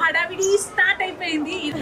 హడావిడి స్టార్ట్ అయిపోయింది ఇది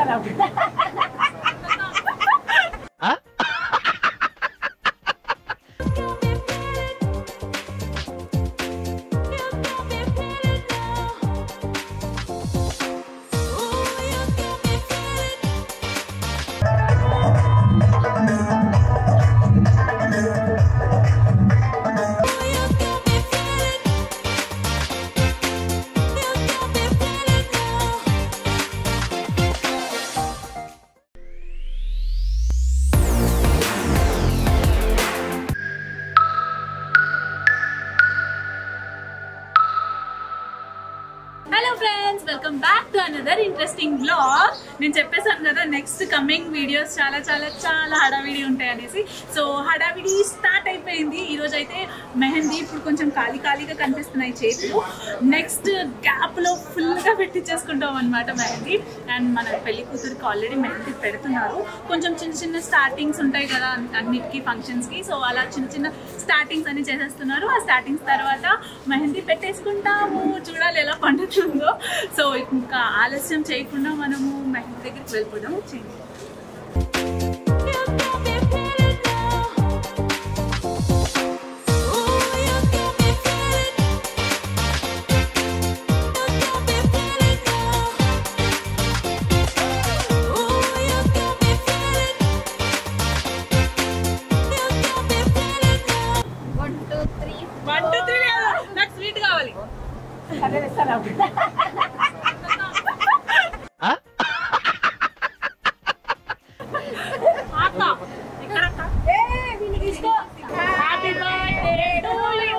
hello friends welcome back to another interesting blog నేను చెప్పేసాను కదా నెక్స్ట్ కమింగ్ వీడియోస్ చాలా చాలా చాలా హడావిడి ఉంటాయి అనేసి సో హడావిడి స్టార్ట్ అయిపోయింది ఈ రోజు అయితే మెహందీ ఇప్పుడు కొంచెం ఖాళీ ఖాళీగా కనిపిస్తున్నాయి చేతులు నెక్స్ట్ గ్యాప్ లో ఫుల్ గా పెట్టించేసుకుంటాం అనమాట మెహందీ అండ్ మన పెళ్లి కూతురికి ఆల్రెడీ మెహందీ పెడుతున్నారు కొంచెం చిన్న చిన్న స్టార్టింగ్స్ ఉంటాయి కదా అన్నిటికీ ఫంక్షన్స్ కి సో అలా చిన్న చిన్న స్టార్టింగ్స్ అన్ని చేసేస్తున్నారు ఆ స్టార్టింగ్స్ తర్వాత మెహందీ పెట్టేసుకుంటాము చూడాలి ఎలా పండుతుందో సో ఇంకా ఆలస్యం చేయకుండా మనము మెహందీ దగ్గరికి వెళ్ళిపోదాం చేయండి one two three one two three నాకు స్వీట్ కావాలి అక్క, ఇక్కడ అక్క. Happy birthday to you.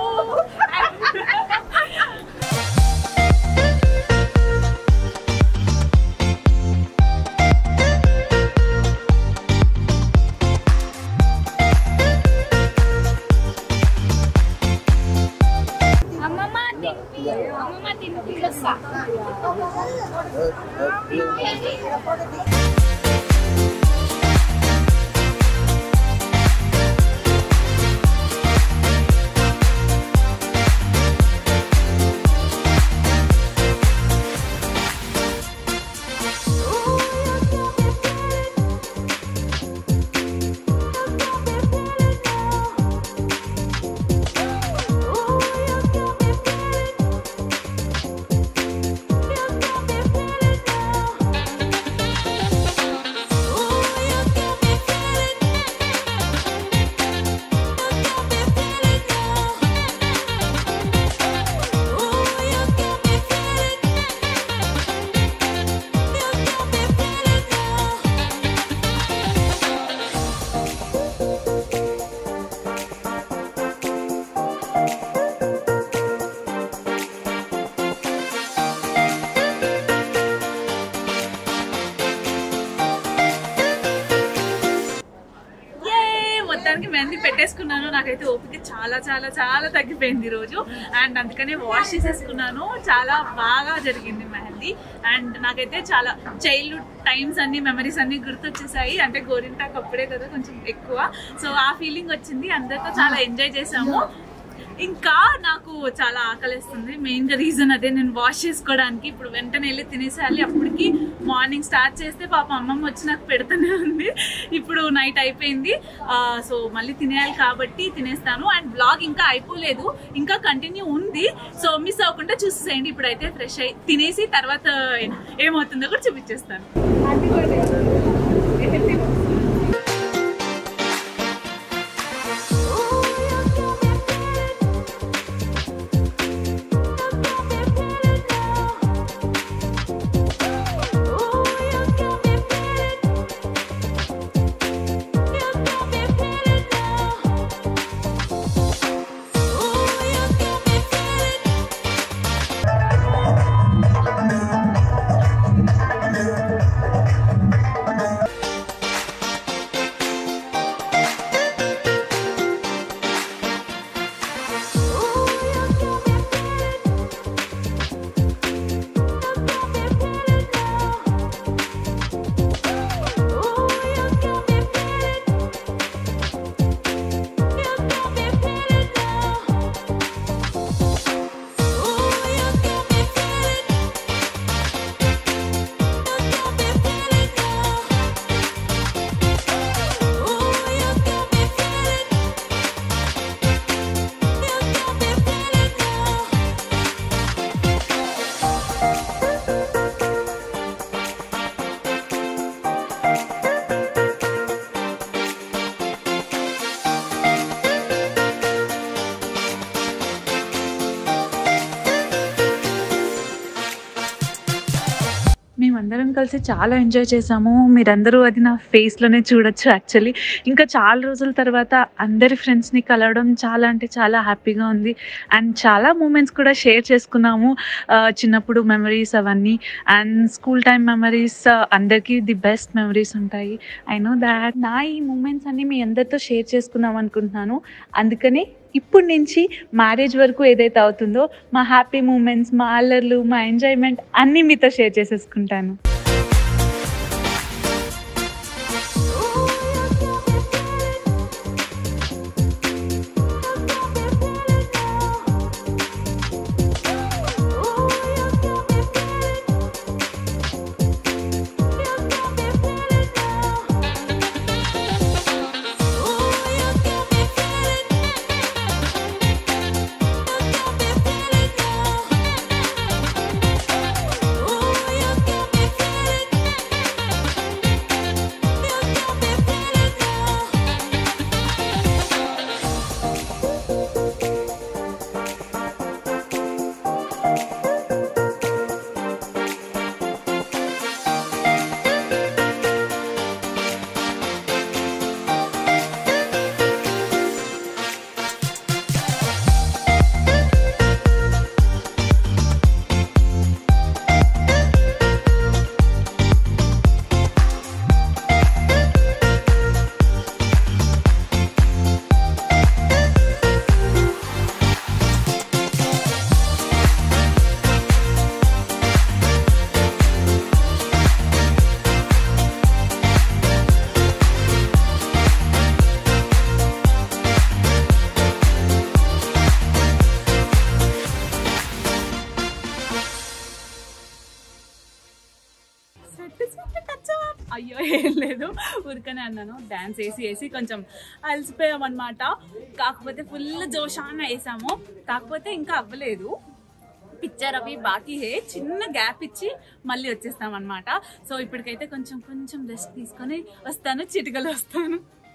అమ్మమ్మ తినిపి అమ్మమ్మ తినిపి వస్తా యే! మొత్తానికి మెహందీ పెట్టేసుకున్నాను నాకైతే ఓపిక చాలా చాలా చాలా తగ్గిపోయింది ఈ రోజు అండ్ అందుకనే వాష్ చేసేసుకున్నాను చాలా బాగా జరిగింది మెహందీ అండ్ నాకైతే చాలా చైల్డ్హుడ్ టైమ్స్ అన్ని మెమరీస్ అన్ని గుర్తొచ్చేసాయి అంటే గోరింటాకు అప్పుడే కదా కొంచెం ఎక్కువ సో ఆ ఫీలింగ్ వచ్చింది అందరితో చాలా ఎంజాయ్ చేసాము ఇంకా నాకు చాలా ఆకలిస్తుంది మెయిన్ గా రీజన్ అదే నేను వాష్ చేసుకోవడానికి ఇప్పుడు వెంటనే వెళ్ళి తినేసేయాలి అప్పటికి మార్నింగ్ స్టార్ట్ చేస్తే పాప అమ్మమ్మ వచ్చి నాకు పెడుతూనే ఉంది ఇప్పుడు నైట్ అయిపోయింది సో మళ్ళీ తినేయాలి కాబట్టి తినేస్తాను అండ్ బ్లాగ్ ఇంకా అయిపోలేదు ఇంకా కంటిన్యూ ఉంది సో మిస్ అవ్వకుండా చూసేయండి ఇప్పుడైతే ఫ్రెష్ అయ్యి తినేసి తర్వాత ఏమవుతుందో కూడా చూపించేస్తాను మేమందరం కలిసి చాలా ఎంజాయ్ చేసాము మీరందరూ అది నా ఫేస్లోనే చూడొచ్చు యాక్చువల్లీ ఇంకా చాలా రోజుల తర్వాత అందరి ఫ్రెండ్స్ని కలవడం చాలా అంటే చాలా హ్యాపీగా ఉంది అండ్ చాలా మూమెంట్స్ కూడా షేర్ చేసుకున్నాము ఆ, చిన్నప్పుడు మెమరీస్ అవన్నీ అండ్ స్కూల్ టైం మెమరీస్ అందరికీ ది బెస్ట్ మెమరీస్ ఉంటాయి ఐ నో దాట్ నా ఈ మూమెంట్స్ అన్ని మీ అందరితో షేర్ చేసుకుందాం అనుకుంటున్నాను అందుకని ఇప్పుడు నుంచి మ్యారేజ్ వరకు ఏదైతే అవుతుందో మా హ్యాపీ మూమెంట్స్ మా అల్లర్లు మా ఎంజాయ్మెంట్ అన్నీ మీతో షేర్ చేసేసుకుంటాను అయ్యో ఏం లేదు ఊరికనే అన్నాను డాన్స్ వేసి వేసి కొంచెం అలసిపోయాం అనమాట కాకపోతే ఫుల్ జోషాన వేసాము కాకపోతే ఇంకా అవ్వలేదు పిక్చర్ అవి బాకీ హే చిన్న గ్యాప్ ఇచ్చి మళ్ళీ వచ్చేస్తాం అనమాట సో ఇప్పటికైతే కొంచెం కొంచెం రెస్ట్ తీసుకొని వస్తాను చిటికలు వస్తాను